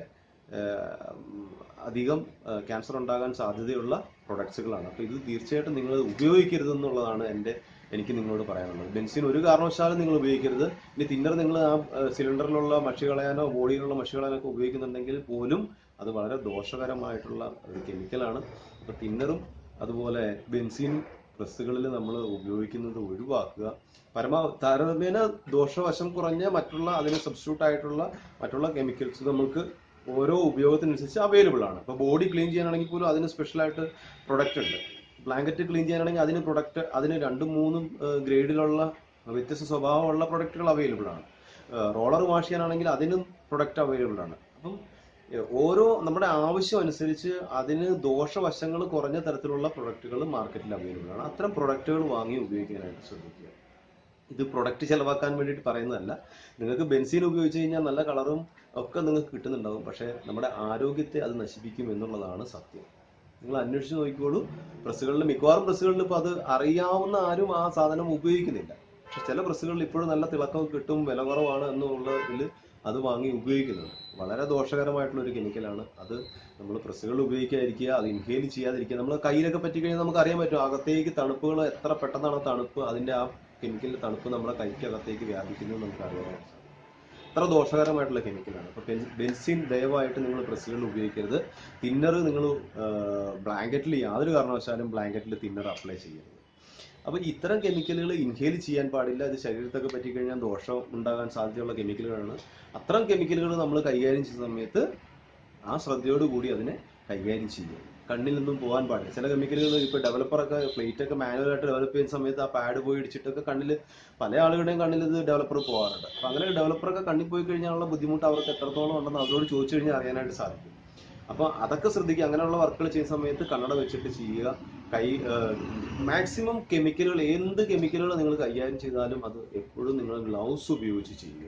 ആഹ്, ഉം, അധികം ക്യാൻസർ ഉണ്ടാകാൻ സാധ്യതയുള്ള പ്രൊഡക്ട്സുകളാണ് അപ്പോൾ ഇത് തീർച്ചയായിട്ടും നിങ്ങൾ ഉപയോഗിക്കരുത് എന്നുള്ളതാണ് എൻ്റെ എനിക്ക് നിങ്ങളോട് പറയാനുള്ളത് ബെൻസിൻ ഒരു കാരണവശാലും നിങ്ങൾ ഉപയോഗിക്കരുത് ഇനി തിന്നർ നിങ്ങൾ ആ സിലിണ്ടറിലുള്ള മഷി കളയാനോ ബോഡിയിലുള്ള മഷി കളയാനോ ഒക്കെ ഉപയോഗിക്കുന്നുണ്ടെങ്കിൽ പോലും അത് വളരെ ദോഷകരമായിട്ടുള്ള ഒരു കെമിക്കലാണ് അപ്പോൾ തിന്നറും അതുപോലെ ബെൻസിൻ പ്രസ്സുകളിൽ നമ്മൾ ഉപയോഗിക്കുന്നത് ഒഴിവാക്കുക പരമാവധി താരതമ്യേന ദോഷവശം കുറഞ്ഞ മറ്റുള്ള അതിന് സബ്സ്റ്റിറ്റ്യൂട്ട് ആയിട്ടുള്ള മറ്റുള്ള കെമിക്കൽസ് നമുക്ക് ഓരോ ഉപയോഗത്തിനനുസരിച്ച് അവൈലബിൾ ആണ് ഇപ്പോൾ ബോഡി ക്ലീൻ ചെയ്യാനാണെങ്കിൽ പോലും അതിന് സ്പെഷ്യലായിട്ട് പ്രൊഡക്റ്റ് ഉണ്ട് ബ്ലാങ്കറ്റ് ക്ലീൻ ചെയ്യാനാണെങ്കിൽ അതിന് പ്രൊഡക്റ്റ് അതിന് രണ്ടും മൂന്നും ഗ്രേഡിലുള്ള വ്യത്യസ്ത സ്വഭാവമുള്ള പ്രൊഡക്റ്റുകൾ അവൈലബിൾ ആണ് റോളർ വാഷ് ചെയ്യാനാണെങ്കിൽ അതിനും പ്രൊഡക്റ്റ് അവൈലബിൾ ആണ് അപ്പം ഏഹ്, ഓരോ നമ്മുടെ ആവശ്യം അനുസരിച്ച് അതിന് ദോഷവശങ്ങൾ കുറഞ്ഞ തരത്തിലുള്ള പ്രൊഡക്റ്റുകൾ മാർക്കറ്റിൽ അവൈലബിൾ ആണ് അത്തരം പ്രൊഡക്റ്റുകൾ വാങ്ങി ഉപയോഗിക്കാനായിട്ട് ശ്രദ്ധിക്കുക ഇത് പ്രൊഡക്റ്റ് ചെലവാക്കാൻ വേണ്ടിയിട്ട് പറയുന്നതല്ല നിങ്ങൾക്ക് ബെൻസീൻ ഉപയോഗിച്ച് കഴിഞ്ഞാൽ നല്ല കളറും ഒക്കെ നിങ്ങൾക്ക് കിട്ടുന്നുണ്ടാവും പക്ഷേ നമ്മുടെ ആരോഗ്യത്തെ അത് നശിപ്പിക്കും എന്നുള്ളതാണ് സത്യം നിങ്ങൾ അന്വേഷിച്ച് നോക്കിക്കോളൂ പ്രസ്സുകളിൽ മിക്കവാറും പ്രസ്സുകളിൽ ഇപ്പോൾ അത് അറിയാവുന്ന ആരും ആ സാധനം ഉപയോഗിക്കുന്നില്ല പക്ഷെ ചില പ്രസ്സുകളിൽ ഇപ്പോഴും നല്ല തിളക്കം കിട്ടും വില കുറവാണ് എന്നുള്ളതിൽ അത് വാങ്ങി ഉപയോഗിക്കുന്നുണ്ട് വളരെ ദോഷകരമായിട്ടുള്ള ഒരു കെമിക്കലാണ് അത് നമ്മൾ പ്രസ്സുകൾ ഉപയോഗിക്കാതിരിക്കുക അത് ഇൻഹേൽ ചെയ്യാതിരിക്കുക നമ്മൾ കയ്യിലൊക്കെ പറ്റിക്കഴിഞ്ഞാൽ നമുക്ക് അറിയാൻ പറ്റും അകത്തേക്ക് തണുപ്പുകൾ എത്ര പെട്ടെന്നാണ് ആ തണുപ്പ് അതിന്റെ ആ കെമിക്കലിന്റെ തണുപ്പ് നമ്മുടെ കൈക്കകത്തേക്ക് വ്യാപിക്കുന്നത് നമുക്ക് അറിയാനായിട്ട് സാധിക്കും അത്ര ദോഷകരമായിട്ടുള്ള കെമിക്കലാണ് അപ്പൊ ബെൻസിൻ ദയവായിട്ട് നിങ്ങൾ പ്രസ്സുകളിൽ ഉപയോഗിക്കരുത് തിന്നർ നിങ്ങൾ ബ്ലാങ്കറ്റിൽ യാതൊരു കാരണവശാലും ബ്ലാങ്കറ്റിൽ തിന്നർ അപ്ലൈ ചെയ്യരുത് അപ്പൊ ഇത്തരം കെമിക്കലുകൾ ഇൻഹേൽ ചെയ്യാൻ പാടില്ല ഇത് ശരീരത്തൊക്കെ പറ്റിക്കഴിഞ്ഞാൽ ദോഷം ഉണ്ടാകാൻ സാധ്യതയുള്ള കെമിക്കലുകളാണ് അത്തരം കെമിക്കലുകൾ നമ്മൾ കൈകാര്യം ചെയ്യുന്ന സമയത്ത് ആ ശ്രദ്ധയോടുകൂടി അതിനെ കൈകാര്യം ചെയ്യുക കണ്ണിൽ നിന്നും പോകാൻ പാടില്ല ചില കെമിക്കലുകൾ ഇപ്പൊ ഡെവലപ്പറൊക്കെ പ്ലേറ്റ് ഒക്കെ മാനുവലായിട്ട് ഡെവലപ്പ് ചെയ്യുന്ന സമയത്ത് ആ പാഡ് പോയി ഇടിച്ചിട്ടൊക്കെ കണ്ണിൽ പല ആളുകളുടെയും കണ്ണിൽ ഇത് ഡെവലപ്പർ പോകാറുണ്ട് അപ്പൊ അങ്ങനെ ഡെവലപ്പറൊക്കെ കണ്ണിൽ പോയി കഴിഞ്ഞാലുള്ള ബുദ്ധിമുട്ട് അവർക്ക് എത്രത്തോളം ഉണ്ടെന്ന് അവരോട് ചോദിച്ചു കഴിഞ്ഞാൽ അറിയാനായിട്ട് സാധിക്കും അപ്പൊ അതൊക്കെ ശ്രദ്ധിക്കുക അങ്ങനെയുള്ള വർക്കുകൾ ചെയ്യുന്ന സമയത്ത് കണ്ണട വെച്ചിട്ട് ചെയ്യുക കൈ മാക്സിമം കെമിക്കലുകൾ എന്ത് കെമിക്കലുകൾ നിങ്ങൾ കൈകാര്യം ചെയ്താലും അത് എപ്പോഴും നിങ്ങൾ ഗ്ലൗസ് ഉപയോഗിച്ച് ചെയ്യുക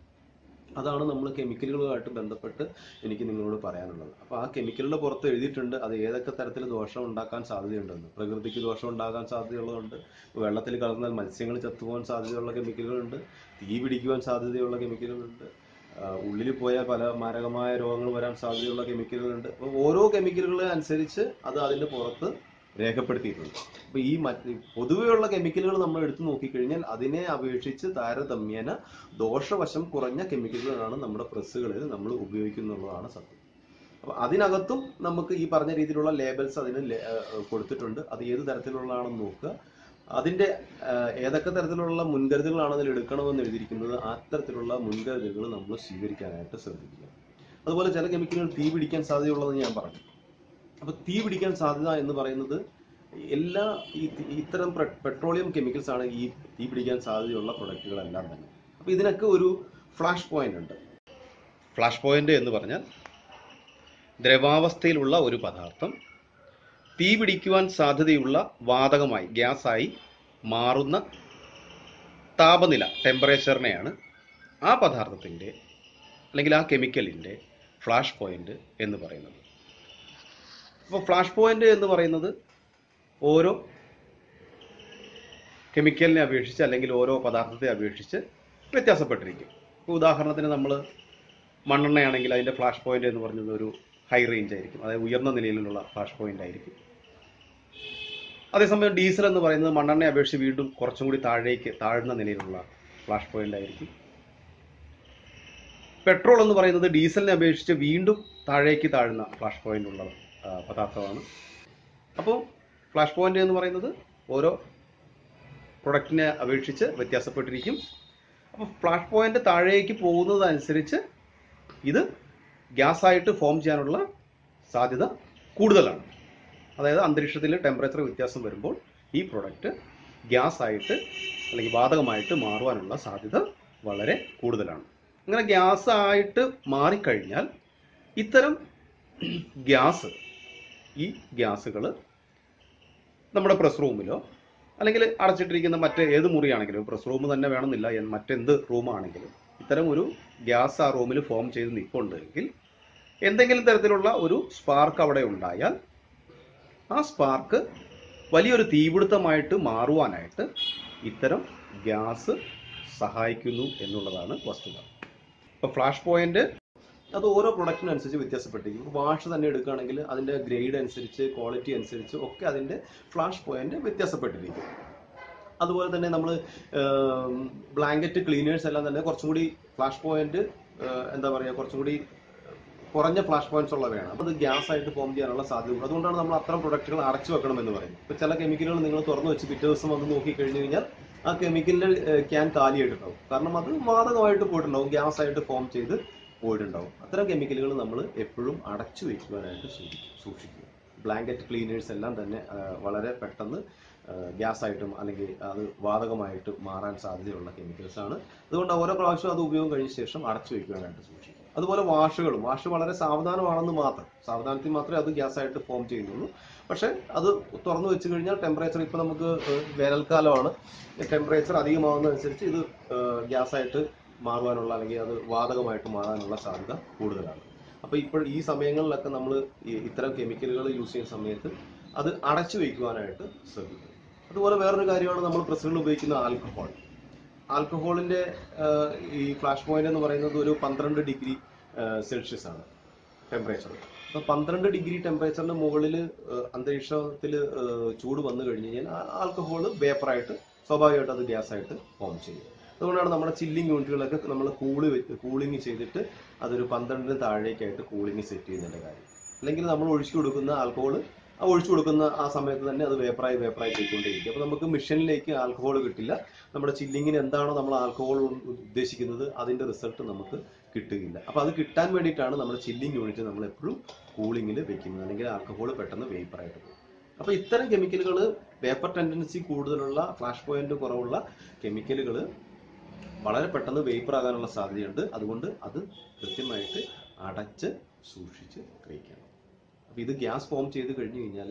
അതാണ് നമ്മൾ കെമിക്കലുകളുമായിട്ട് ബന്ധപ്പെട്ട് എനിക്ക് നിങ്ങളോട് പറയാനുള്ളത് അപ്പോൾ ആ കെമിക്കലുടെ പുറത്ത് എഴുതിയിട്ടുണ്ട് അത് ഏതൊക്കെ തരത്തിൽ ദോഷം ഉണ്ടാക്കാൻ സാധ്യതയുണ്ടെന്ന് പ്രകൃതിക്ക് ദോഷം ഉണ്ടാകാൻ സാധ്യതയുള്ളതുണ്ട് ഇപ്പോൾ വെള്ളത്തിൽ കലർന്നാൽ മത്സ്യങ്ങൾ ചത്തുപോകാൻ സാധ്യതയുള്ള കെമിക്കലുകളുണ്ട് തീ പിടിക്കുവാൻ സാധ്യതയുള്ള കെമിക്കലുകളുണ്ട് ഉള്ളിൽ പോയാൽ പല മാരകമായ രോഗങ്ങൾ വരാൻ സാധ്യതയുള്ള കെമിക്കലുകളുണ്ട് അപ്പോൾ ഓരോ കെമിക്കലുകൾ അനുസരിച്ച് അത് അതിന്റെ പുറത്ത് രേഖപ്പെടുത്തിയിട്ടുണ്ട് അപ്പൊ ഈ മറ്റ് പൊതുവെയുള്ള കെമിക്കലുകൾ നമ്മൾ എടുത്തു നോക്കിക്കഴിഞ്ഞാൽ അതിനെ അപേക്ഷിച്ച് താരതമ്യേന ദോഷവശം കുറഞ്ഞ കെമിക്കലുകളാണ് നമ്മുടെ പ്രസ്സുകളിൽ നമ്മൾ ഉപയോഗിക്കുന്നുള്ളതാണ് സത്യം അപ്പൊ അതിനകത്തും നമുക്ക് ഈ പറഞ്ഞ രീതിയിലുള്ള ലേബൽസ് അതിന് ലേ- ഏഹ് കൊടുത്തിട്ടുണ്ട് അത് ഏത് തരത്തിലുള്ളതാണെന്ന് നോക്കുക അതിന്റെ ഏഹ് ഏതൊക്കെ തരത്തിലുള്ള മുൻകരുതലുകളാണ് അതിൽ എടുക്കണമെന്ന് എഴുതിയിരിക്കുന്നത് അത്തരത്തിലുള്ള മുൻകരുതലുകൾ നമ്മൾ സ്വീകരിക്കാനായിട്ട് ശ്രദ്ധിക്കുക അതുപോലെ ചില കെമിക്കലുകൾ തീ പിടിക്കാൻ സാധ്യതയുള്ളതെന്ന് ഞാൻ പറഞ്ഞു അപ്പൊ തീ പിടിക്കാൻ സാധ്യത എന്ന് പറയുന്നത് എല്ലാ ഈ ഇത്തരം പെട്രോളിയം കെമിക്കൽസ് ആണ് ഈ തീ പിടിക്കാൻ സാധ്യതയുള്ള പ്രൊഡക്റ്റുകളെല്ലാം തന്നെ അപ്പൊ ഇതിനൊക്കെ ഒരു ഫ്ലാഷ് പോയിന്റ് ഉണ്ട് ഫ്ലാഷ് പോയിന്റ് എന്ന് പറഞ്ഞാൽ ദ്രവാവസ്ഥയിലുള്ള ഒരു പദാർത്ഥം തീ പിടിക്കുവാൻ സാധ്യതയുള്ള വാതകമായി ഗ്യാസായി മാറുന്ന താപനില ടെമ്പറേച്ചറിനെയാണ് ആ പദാർത്ഥത്തിന്റെ അല്ലെങ്കിൽ ആ കെമിക്കലിന്റെ ഫ്ലാഷ് പോയിന്റ് എന്ന് പറയുന്നത് അപ്പോൾ ഫ്ലാഷ് പോയിന്റ് എന്ന് പറയുന്നത് ഓരോ കെമിക്കലിനെ അപേക്ഷിച്ച് അല്ലെങ്കിൽ ഓരോ പദാർത്ഥത്തെ അപേക്ഷിച്ച് വ്യത്യാസപ്പെട്ടിരിക്കും ഇപ്പോൾ ഉദാഹരണത്തിന് നമ്മൾ മണ്ണെണ്ണയാണെങ്കിൽ അതിൻ്റെ ഫ്ലാഷ് പോയിന്റ് എന്ന് പറയുന്നത് ഒരു ഹൈ റേഞ്ച് ആയിരിക്കും അതായത് ഉയർന്ന നിലയിലുള്ള ഫ്ലാഷ് പോയിന്റ് ആയിരിക്കും അതേസമയം ഡീസൽ എന്ന് പറയുന്നത് മണ്ണെണ്ണയെ അപേക്ഷിച്ച് വീണ്ടും കുറച്ചും കൂടി താഴേക്ക് താഴ്ന്ന നിലയിലുള്ള ഫ്ലാഷ് പോയിന്റ് ആയിരിക്കും പെട്രോൾ എന്ന് പറയുന്നത് ഡീസലിനെ അപേക്ഷിച്ച് വീണ്ടും താഴേക്ക് താഴ്ന്ന ഫ്ലാഷ് പോയിന്റ് ഉള്ള ആ, പദാർത്ഥമാണ് അപ്പോൾ ഫ്ലാഷ് പോയിന്റ് എന്ന് പറയുന്നത് ഓരോ പ്രൊഡക്റ്റിനെ അപേക്ഷിച്ച് വ്യത്യാസപ്പെട്ടിരിക്കും അപ്പോൾ ഫ്ലാഷ് പോയിന്റ് താഴേക്ക് പോകുന്നതനുസരിച്ച് ഇത് ഗ്യാസ് ആയിട്ട് ഫോം ചെയ്യാനുള്ള സാധ്യത കൂടുതലാണ് അതായത് അന്തരീക്ഷത്തിൽ ടെമ്പറേച്ചർ വ്യത്യാസം വരുമ്പോൾ ഈ പ്രൊഡക്റ്റ് ഗ്യാസ് ആയിട്ട് അല്ലെങ്കിൽ വാതകമായിട്ട് മാറുവാനുള്ള സാധ്യത വളരെ കൂടുതലാണ് അങ്ങനെ ഗ്യാസ് ആയിട്ട് മാറിക്കഴിഞ്ഞാൽ ഇത്തരം ഗ്യാസ് ഈ ഗ്യാസുകൾ നമ്മുടെ പ്രസ് റൂമിലോ അല്ലെങ്കിൽ അടച്ചിട്ടിരിക്കുന്ന മറ്റ് ഏത് മുറിയാണെങ്കിലും പ്രസ് റൂം തന്നെ വേണമെന്നില്ല എൻ- മറ്റെന്ത് റൂമാണെങ്കിലും ഇത്തരം ഒരു ഗ്യാസ് ആ റൂമിൽ ഫോം ചെയ്ത് നിൽപ്പുണ്ടെങ്കിൽ എന്തെങ്കിലും തരത്തിലുള്ള ഒരു സ്പാർക്ക് അവിടെ ഉണ്ടായാൽ ആ സ്പാർക്ക് വലിയൊരു തീപിടുത്തമായിട്ട് മാറുവാനായിട്ട് ഇത്തരം ഗ്യാസ് സഹായിക്കുന്നു എന്നുള്ളതാണ് വസ്തുത ഇപ്പൊ ഫ്ലാഷ് പോയിന്റ് അത് ഓരോ പ്രൊഡക്റ്റിനനുസരിച്ച് വ്യത്യാസപ്പെട്ടിരിക്കും വാഷ് തന്നെ എടുക്കുകയാണെങ്കിൽ അതിന്റെ ഗ്രേഡ് അനുസരിച്ച് ക്വാളിറ്റി അനുസരിച്ച് ഒക്കെ അതിന്റെ ഫ്ലാഷ് പോയിന്റ് വ്യത്യാസപ്പെട്ടിരിക്കും അതുപോലെ തന്നെ നമ്മൾ ബ്ലാങ്കറ്റ് ക്ലീനേഴ്സ് എല്ലാം തന്നെ കുറച്ചും കൂടി ഫ്ലാഷ് പോയിന്റ് എന്താ പറയുക കുറച്ചും കൂടി കുറഞ്ഞ ഫ്ലാഷ് പോയിന്റ്സ് ഉള്ളവയാണ് അപ്പോൾ അത് ഗ്യാസ് ആയിട്ട് ഫോം ചെയ്യാനുള്ള സാധ്യത അതുകൊണ്ടാണ് നമ്മൾ അത്തരം പ്രൊഡക്റ്റുകൾ അടച്ചു വെക്കണം എന്ന് പറയുന്നത് ഇപ്പോൾ ചില കെമിക്കലുകൾ നിങ്ങൾ തുറന്നു വെച്ച് പിറ്റേ ദിവസം വന്ന് നോക്കി കഴിഞ്ഞു കഴിഞ്ഞാൽ ആ കെമിക്കലിന്റെ ക്യാൻ കാലിയായിട്ടുണ്ടാവും കാരണം അത് വാതകമായിട്ട് പോയിട്ടുണ്ടാവും ഗ്യാസ് ആയിട്ട് ഫോം ചെയ്ത് പോയിട്ടുണ്ടാവും അത്തരം കെമിക്കലുകൾ നമ്മൾ എപ്പോഴും അടച്ചു വെക്കുവാനായിട്ട് സൂക്ഷിക്കും സൂക്ഷിക്കുക ബ്ലാങ്കറ്റ് ക്ലീനേഴ്സ് എല്ലാം തന്നെ ആ, വളരെ പെട്ടെന്ന് ഗ്യാസ് ആയിട്ടും അല്ലെങ്കിൽ അത് വാതകമായിട്ട് മാറാൻ സാധ്യതയുള്ള കെമിക്കൽസ് ആണ് അതുകൊണ്ട് ഓരോ പ്രാവശ്യം അത് ഉപയോഗം കഴിഞ്ഞ ശേഷം അടച്ചു വെക്കുവാനായിട്ട് സൂക്ഷിക്കുക അതുപോലെ വാഷുകളും വാഷ് വളരെ സാവധാനമാണെന്ന് മാത്രം സാവധാനത്തിൽ മാത്രമേ അത് ഗ്യാസ് ആയിട്ട് ഫോം ചെയ്യുന്നുള്ളൂ പക്ഷെ അത് തുറന്നു വെച്ച് കഴിഞ്ഞാൽ ടെമ്പറേച്ചർ ഇപ്പൊ നമുക്ക് ഏഹ്, വേനൽക്കാലമാണ് ടെമ്പറേച്ചർ അധികമാകുന്നതനുസരിച്ച് ഇത് ഗ്യാസ് ആയിട്ട് മാറുവാനുള്ള അല്ലെങ്കിൽ അത് വാതകമായിട്ട് മാറാനുള്ള സാധ്യത കൂടുതലാണ് അപ്പൊ ഇപ്പോൾ ഈ സമയങ്ങളിലൊക്കെ നമ്മൾ ഇത്തരം കെമിക്കലുകൾ യൂസ് ചെയ്യുന്ന സമയത്ത് അത് അടച്ചു വയ്ക്കുവാനായിട്ട് ശ്രദ്ധിക്കും അതുപോലെ വേറൊരു കാര്യമാണ് നമ്മൾ പ്രസ്സുകളിൽ ഉപയോഗിക്കുന്ന ആൽക്കഹോൾ ആൽക്കഹോളിന്റെ ആഹ്, ഈ ഫ്ലാഷ് പോയിന്റ് എന്ന് പറയുന്നത് ഒരു പന്ത്രണ്ട് ഡിഗ്രി സെൽഷ്യസ് ആണ് ടെമ്പറേച്ചർ അപ്പൊ പന്ത്രണ്ട് ഡിഗ്രി ടെമ്പറേച്ചറിന് മുകളിൽ അന്തരീക്ഷത്തിൽ ചൂട് വന്നു കഴിഞ്ഞ് കഴിഞ്ഞാൽ ആൽക്കഹോൾ വേപ്പറായിട്ട് സ്വാഭാവികമായിട്ട് അത് ഗ്യാസ് ആയിട്ട് ഫോം ചെയ്യും അതുകൊണ്ടാണ് നമ്മുടെ ചില്ലിങ് യൂണിറ്റുകളൊക്കെ നമ്മൾ കൂള് കൂളിംഗ് ചെയ്തിട്ട് അതൊരു പന്ത്രണ്ടിന് താഴേക്കായിട്ട് കൂളിംഗ് സെറ്റ് ചെയ്യുന്നതിന്റെ കാര്യം അല്ലെങ്കിൽ നമ്മൾ ഒഴിച്ചു കൊടുക്കുന്ന ആൽക്കഹോൾ ആ ഒഴിച്ചു കൊടുക്കുന്ന ആ സമയത്ത് തന്നെ അത് വേപ്പറായി വേപ്പറായി പോയിക്കൊണ്ടേയിരിക്കും അപ്പൊ നമുക്ക് മിഷനിലേക്ക് ആൽക്കഹോൾ കിട്ടില്ല നമ്മുടെ ചില്ലിങ്ങിന് എന്താണോ നമ്മൾ ആൽക്കഹോൾ ഉദ്ദേശിക്കുന്നത് അതിന്റെ റിസൾട്ട് നമുക്ക് കിട്ടുകയില്ല അപ്പൊ അത് കിട്ടാൻ വേണ്ടിയിട്ടാണ് നമ്മുടെ ചില്ലിങ് യൂണിറ്റ് നമ്മൾ എപ്പോഴും കൂളിങ്ങിൽ വെക്കുന്നത് അല്ലെങ്കിൽ ആൽക്കഹോൾ പെട്ടെന്ന് വേപ്പറായിട്ട് പോകും അപ്പൊ ഇത്തരം കെമിക്കലുകൾ വേപ്പർ ടെൻഡൻസി കൂടുതലുള്ള ഫ്ലാഷ് പോയിന്റ് കുറവുള്ള കെമിക്കലുകൾ വളരെ പെട്ടെന്ന് വേപ്പർ ആകാനുള്ള സാധ്യതയുണ്ട് അതുകൊണ്ട് അത് കൃത്യമായിട്ട് അടച്ച് സൂക്ഷിച്ച് കഴിക്കണം അപ്പൊ ഇത് ഗ്യാസ് ഫോം ചെയ്ത് കഴിഞ്ഞു കഴിഞ്ഞാൽ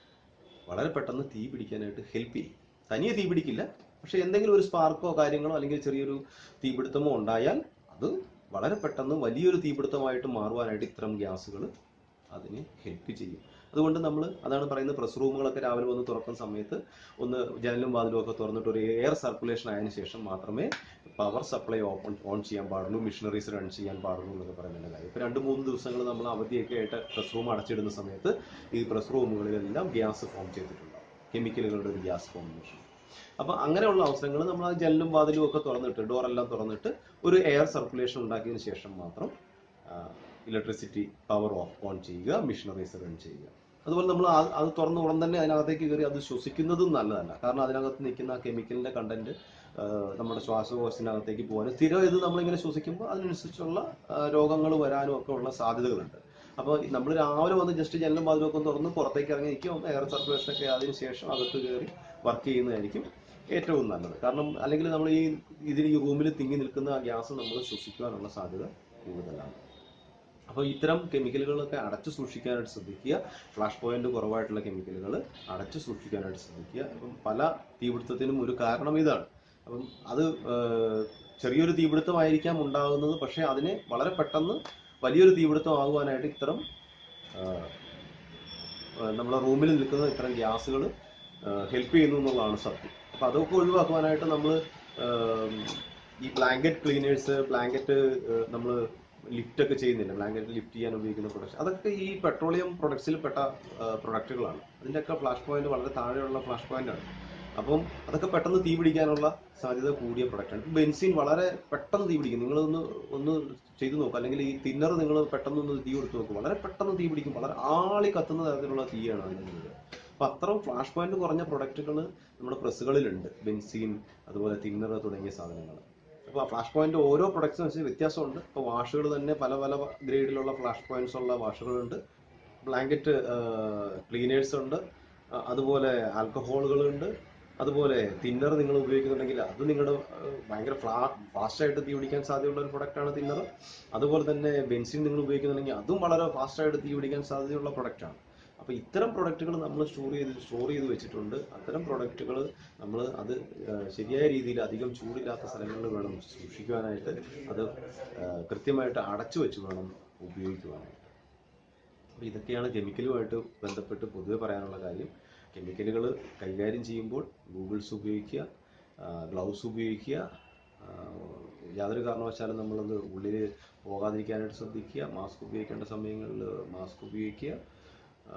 വളരെ പെട്ടെന്ന് തീ പിടിക്കാനായിട്ട് ഹെൽപ്പ് ചെയ്യും തനിയെ തീ പിടിക്കില്ല പക്ഷെ എന്തെങ്കിലും ഒരു സ്പാർക്കോ കാര്യങ്ങളോ അല്ലെങ്കിൽ ചെറിയൊരു തീപിടുത്തമോ ഉണ്ടായാൽ അത് വളരെ പെട്ടെന്ന് വലിയൊരു തീപിടുത്തമായിട്ട് മാറുവാനായിട്ട് ഇത്തരം ഗ്യാസുകൾ അതിനെ ഹെൽപ്പ് ചെയ്യും അതുകൊണ്ട് നമ്മൾ അതാണ് പറയുന്നത് പ്രസ് റൂമുകളൊക്കെ രാവിലെ വന്ന് തുറക്കുന്ന സമയത്ത് ഒന്ന് ജനലും വാതിലും ഒക്കെ തുറന്നിട്ട് ഒരു എയർ സർക്കുലേഷൻ ആയതിനു ശേഷം മാത്രമേ പവർ സപ്ലൈ ഓപ്പൺ ഓൺ ചെയ്യാൻ പാടുള്ളൂ മിഷനറീസ് റൺ ചെയ്യാൻ പാടുള്ളൂ എന്നൊക്കെ പറയുന്ന കാര്യം ഇപ്പൊ രണ്ട് മൂന്ന് ദിവസങ്ങൾ നമ്മൾ അവധിയൊക്കെ ആയിട്ട് പ്രസ് റൂം അടച്ചിടുന്ന സമയത്ത് ഈ പ്രസ് റൂമുകളിലെല്ലാം ഗ്യാസ് ഫോം ചെയ്തിട്ടുണ്ടാവും കെമിക്കലുകളുടെ ഒരു ഗ്യാസ് ഫോർമേഷൻ അപ്പൊ അങ്ങനെയുള്ള അവസരങ്ങൾ നമ്മൾ ആ ജനലും വാതിലും ഒക്കെ തുറന്നിട്ട് ഡോറെല്ലാം തുറന്നിട്ട് ഒരു എയർ സർക്കുലേഷൻ ഉണ്ടാക്കിയതിനു ശേഷം മാത്രം ഇലക്ട്രിസിറ്റി പവർ ഓഫ് ഓൺ ചെയ്യുക മിഷനറീസ് റൺ ചെയ്യുക അതുപോലെ നമ്മൾ അത് തുറന്ന ഉടൻ തന്നെ അതിനകത്തേക്ക് കയറി അത് ശ്വസിക്കുന്നതും നല്ലതല്ല കാരണം അതിനകത്ത് നിൽക്കുന്ന ആ കെമിക്കലിന്റെ കണ്ടന്റ് നമ്മുടെ ശ്വാസകോശത്തിനകത്തേക്ക് പോകാനും സ്ഥിരം ഇത് നമ്മളിങ്ങനെ ശ്വസിക്കുമ്പോൾ അതിനനുസരിച്ചുള്ള രോഗങ്ങൾ വരാനും ഒക്കെ ഉള്ള സാധ്യതകളുണ്ട് അപ്പോൾ നമ്മൾ രാവിലെ വന്ന് ജസ്റ്റ് ജനലും വാതിലും ഒക്കെ തുറന്ന് പുറത്തേക്ക് ഇറങ്ങി നിൽക്കും എയർ സർക്കുലേഷൻ ഒക്കെ അതിന് ശേഷം അകത്ത് കയറി വർക്ക് ചെയ്യുന്നതായിരിക്കും ഏറ്റവും നല്ലത് കാരണം അല്ലെങ്കിൽ നമ്മൾ ഈ ഇതിന് ഈ റൂമിൽ തിങ്ങി നിൽക്കുന്ന ആ ഗ്യാസ് നമ്മൾ ശ്വസിക്കുവാനുള്ള സാധ്യത കൂടുതലാണ് അപ്പോൾ ഇത്തരം കെമിക്കലുകളൊക്കെ അടച്ചു സൂക്ഷിക്കാനായിട്ട് ശ്രദ്ധിക്കുക ഫ്ലാഷ് പോയിന്റ് കുറവായിട്ടുള്ള കെമിക്കലുകൾ അടച്ചു സൂക്ഷിക്കാനായിട്ട് ശ്രദ്ധിക്കുക അപ്പം പല തീപിടുത്തത്തിനും ഒരു കാരണം ഇതാണ് അപ്പം അത് ഏഹ്, ചെറിയൊരു തീപിടുത്തമായിരിക്കാം ഉണ്ടാകുന്നത് പക്ഷേ അതിനെ വളരെ പെട്ടെന്ന് വലിയൊരു തീപിടുത്തം ആകുവാനായിട്ട് ഇത്തരം ഏഹ്, ഏഹ്, നമ്മുടെ റൂമിൽ നിൽക്കുന്ന ഇത്തരം ഗ്യാസുകൾ ഹെൽപ്പ് ചെയ്യുന്നു എന്നുള്ളതാണ് സത്യം അപ്പം അതൊക്കെ ഒഴിവാക്കുവാനായിട്ട് നമ്മൾ ഈ ബ്ലാങ്കറ്റ് ക്ലീനേഴ്സ് ബ്ലാങ്കറ്റ് നമ്മൾ ലിഫ്റ്റ് ഒക്കെ ചെയ്യുന്നില്ല ബ്ലാങ്കറ്റ് ലിഫ്റ്റ് ചെയ്യാൻ ഉപയോഗിക്കുന്ന പ്രൊഡക്ട്സ് അതൊക്കെ ഈ പെട്രോളിയം പ്രൊഡക്ട്സിൽ പെട്ട പ്രൊഡക്റ്റുകളാണ് അതിൻ്റെയൊക്കെ ഫ്ലാഷ് പോയിന്റ് വളരെ താഴെയുള്ള ഫ്ലാഷ് പോയിന്റ് ആണ് അപ്പം അതൊക്കെ പെട്ടെന്ന് തീ പിടിക്കാനുള്ള സാധ്യത കൂടിയ പ്രൊഡക്റ്റാണ് ബെൻസിൻ വളരെ പെട്ടെന്ന് തീ പിടിക്കും നിങ്ങളൊന്ന് ഒന്ന് ചെയ്തു നോക്കുക അല്ലെങ്കിൽ ഈ തിന്നർ നിങ്ങൾ പെട്ടെന്ന് ഒന്ന് തീ കൊടുത്ത് നോക്കും വളരെ പെട്ടെന്ന് തീ പിടിക്കും വളരെ ആളി കത്തുന്ന തരത്തിലുള്ള തീയാണ് അതിനുള്ളത് അപ്പൊ അത്രയും ഫ്ലാഷ് പോയിന്റ് കുറഞ്ഞ പ്രൊഡക്റ്റുകൾ നമ്മുടെ പ്രസ്സുകളിലുണ്ട് ബെൻസീൻ അതുപോലെ തിന്നർ തുടങ്ങിയ സാധനങ്ങൾ അപ്പോൾ ആ ഫ്ലാഷ് പോയിന്റ് ഓരോ പ്രൊഡക്ട്സിനും വെച്ച് വ്യത്യാസമുണ്ട് ഇപ്പോൾ വാഷുകൾ തന്നെ പല പല ഗ്രേഡിലുള്ള ഫ്ലാഷ് പോയിന്റ്സ് ഉള്ള വാഷുകളുണ്ട് ബ്ലാങ്കറ്റ് ക്ലീനേഴ്സ് ഉണ്ട് ആ, അതുപോലെ ആൽക്കഹോളുകളുണ്ട് അതുപോലെ തിന്നർ നിങ്ങൾ ഉപയോഗിക്കുന്നുണ്ടെങ്കിൽ അത് നിങ്ങളുടെ ഏഹ്, ഭയങ്കര ഫ്ലാ ഫാസ്റ്റ് ആയിട്ട് തീ പിടിക്കാൻ സാധ്യതയുള്ള ഒരു പ്രൊഡക്റ്റാണ് തിന്നർ അതുപോലെ തന്നെ ബെൻസിൻ നിങ്ങൾ ഉപയോഗിക്കുന്നുണ്ടെങ്കിൽ അതും വളരെ ഫാസ്റ്റ് ആയിട്ട് തീ പിടിക്കാൻ സാധ്യതയുള്ള പ്രൊഡക്റ്റാണ് അപ്പോൾ ഇത്തരം പ്രൊഡക്റ്റുകൾ നമ്മൾ സ്റ്റോർ ചെയ്ത് സ്റ്റോർ ചെയ്ത് വെച്ചിട്ടുണ്ട് അത്തരം പ്രൊഡക്റ്റുകൾ നമ്മൾ അത് ഏഹ്, ശരിയായ രീതിയിൽ അധികം ചൂടില്ലാത്ത സ്ഥലങ്ങളിൽ വേണം സൂക്ഷിക്കുവാനായിട്ട് അത് ഏഹ്, കൃത്യമായിട്ട് അടച്ചു വെച്ച് വേണം ഉപയോഗിക്കുവാനായിട്ട് അപ്പോൾ ഇതൊക്കെയാണ് കെമിക്കലുമായിട്ട് ബന്ധപ്പെട്ട് പൊതുവെ പറയാനുള്ള കാര്യം കെമിക്കലുകൾ കൈകാര്യം ചെയ്യുമ്പോൾ ഗൂഗിൾസ് ഉപയോഗിക്കുക ഗ്ലൗസ് ഉപയോഗിക്കുക ആ, യാതൊരു കാരണവശാലും നമ്മളത് ഉള്ളിൽ പോകാതിരിക്കാനായിട്ട് ശ്രദ്ധിക്കുക മാസ്ക് ഉപയോഗിക്കേണ്ട സമയങ്ങളിൽ മാസ്ക് ഉപയോഗിക്കുക ആ,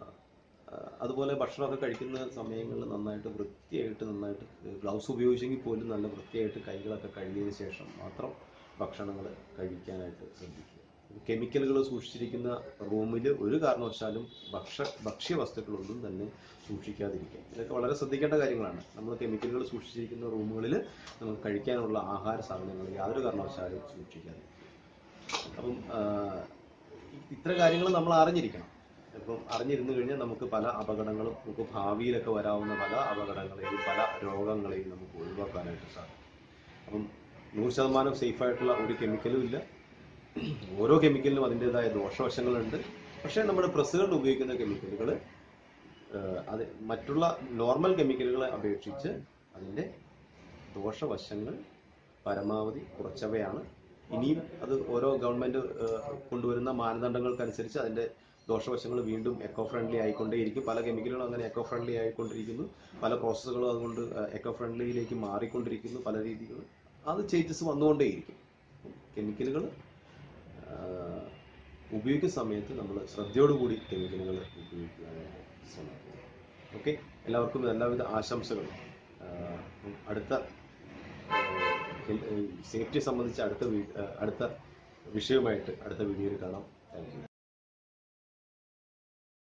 ആ, അതുപോലെ ഭക്ഷണമൊക്കെ കഴിക്കുന്ന സമയങ്ങളിൽ നന്നായിട്ട് വൃത്തിയായിട്ട് നന്നായിട്ട് ഗ്ലൗസ് ഉപയോഗിച്ചെങ്കിൽ പോലും നല്ല വൃത്തിയായിട്ട് കൈകളൊക്കെ കഴുകിയതിന് ശേഷം മാത്രം ഭക്ഷണങ്ങൾ കഴിക്കാനായിട്ട് ശ്രദ്ധിക്കുക കെമിക്കലുകൾ സൂക്ഷിച്ചിരിക്കുന്ന റൂമിൽ ഒരു കാരണവശാലും ഭക്ഷ ഭക്ഷ്യവസ്തുക്കളൊന്നും തന്നെ സൂക്ഷിക്കാതിരിക്കുക ഇതൊക്കെ വളരെ ശ്രദ്ധിക്കേണ്ട കാര്യങ്ങളാണ് നമ്മൾ കെമിക്കലുകൾ സൂക്ഷിച്ചിരിക്കുന്ന റൂമുകളിൽ നമുക്ക് കഴിക്കാനുള്ള ആഹാര സാധനങ്ങൾ യാതൊരു കാരണവശാലും സൂക്ഷിക്കാതിരിക്കുക അപ്പം ആ, ഇത്തരം കാര്യങ്ങൾ നമ്മൾ അറിഞ്ഞിരിക്കണം ഇപ്പം അറിഞ്ഞിരുന്നു കഴിഞ്ഞാൽ നമുക്ക് പല അപകടങ്ങളും നമുക്ക് ഭാവിയിലൊക്കെ വരാവുന്ന പല അപകടങ്ങളെയും പല രോഗങ്ങളെയും നമുക്ക് ഒഴിവാക്കാനായിട്ട് സാധിക്കും അപ്പം നൂറ് ശതമാനം സേഫ് ആയിട്ടുള്ള ഒരു കെമിക്കലും ഇല്ല ഓരോ കെമിക്കലിനും അതിൻ്റെതായ ദോഷവശങ്ങളുണ്ട് പക്ഷേ നമ്മുടെ പ്രസ്സുകളിൽ ഉപയോഗിക്കുന്ന കെമിക്കലുകൾ അത് മറ്റുള്ള നോർമൽ കെമിക്കലുകളെ അപേക്ഷിച്ച് അതിൻ്റെ ദോഷവശങ്ങൾ പരമാവധി കുറച്ചവയാണ് ഇനിയും അത് ഓരോ ഗവൺമെന്റ് കൊണ്ടുവരുന്ന മാനദണ്ഡങ്ങൾക്കനുസരിച്ച് അതിന്റെ ദോഷവശങ്ങൾ വീണ്ടും എക്കോ ഫ്രണ്ട്ലി ആയിക്കൊണ്ടേയിരിക്കും പല കെമിക്കലുകളും അങ്ങനെ എക്കോ ഫ്രണ്ട്ലി ആയിക്കൊണ്ടിരിക്കുന്നു പല പ്രോസസ്സുകളും അതുകൊണ്ട് എക്കോ ഫ്രണ്ട്ലിയിലേക്ക് മാറിക്കൊണ്ടിരിക്കുന്നു പല രീതികളും അത് ചേഞ്ചസ് വന്നുകൊണ്ടേയിരിക്കും കെമിക്കലുകൾ ഉപയോഗിക്കുന്ന സമയത്ത് നമ്മൾ ശ്രദ്ധയോടുകൂടി കെമിക്കലുകൾ ഉപയോഗിക്കാനായിട്ട് ശ്രമിക്കുക ഓക്കെ എല്ലാവർക്കും എല്ലാവിധ ആശംസകളും ആ, അടുത്ത സേഫ്റ്റി സംബന്ധിച്ച് അടുത്ത വീ- ആ, അടുത്ത വിഷയവുമായിട്ട് അടുത്ത വീഡിയോയിൽ കാണാം താങ്ക് യു